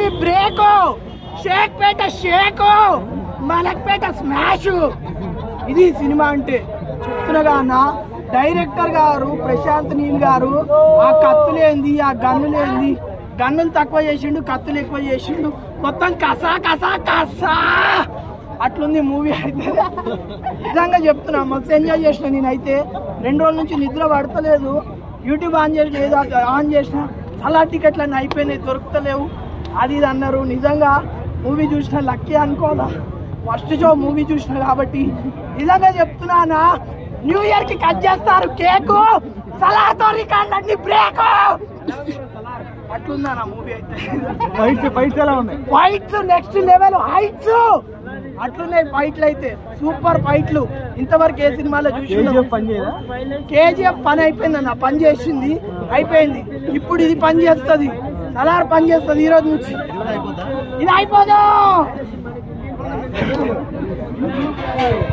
అన్ని break Shaikpet shake Malakpet smash ఇది cinema అంటే చెప్తున్నగా అన్న డైరెక్టర్ గారు ప్రశాంత్ నీల్ గారు ఆ కత్తులేంది ఆ గన్నులేంది గన్నులు తక్కువ చేసిండు కత్తులు ఎక్కువ చేసిండు మొత్తం కసా కసా కసా అట్లుంది మూవీ అయితే నిజంగా చెప్తున్నా మస్తు ఎంజాయ్ చేసిన నేనైతే రెండు రోజుల నుంచి నిద్ర పడతలేదు యూట్యూబ్ ఆన్ చేసిన ఏదో ఆన్ చేసిన చాలా టికెట్లు అన్నీ అయిపోయినాయి దొరుకుతలేవు అది ఇది అన్నారు నిజంగా మూవీ చూసిన లక్కీ అనుకోదా ఫస్ట్ షో మూవీ చూసిన కాబట్టి నిజంగా చెప్తున్నానా న్యూ ఇయర్ కి కట్ చేస్తారు కేకు సలాతో రికార్డ్ అన్ని బ్రేక్ అట్లుందా నా మూవీ అయితే ఫైట్స్ ఫైట్స్ ఎలా ఉన్నాయి ఫైట్స్ నెక్స్ట్ లెవెల్ హైట్స్ అట్లున్నాయి ఫైట్లు అయితే సూపర్ ఫైట్లు ఇంతవరకు ఏ సినిమాలో చూసి కేజీఎఫ్ పని చేయదా కేజీఎఫ్ పని అయిపోయింది అన్న పని చేసింది అయిపోయింది ఇప్పుడు ఇది పని చేస్తుంది సలార్ పని చేస్తుంది ఈ రోజు నుంచి ఇది అయిపోదు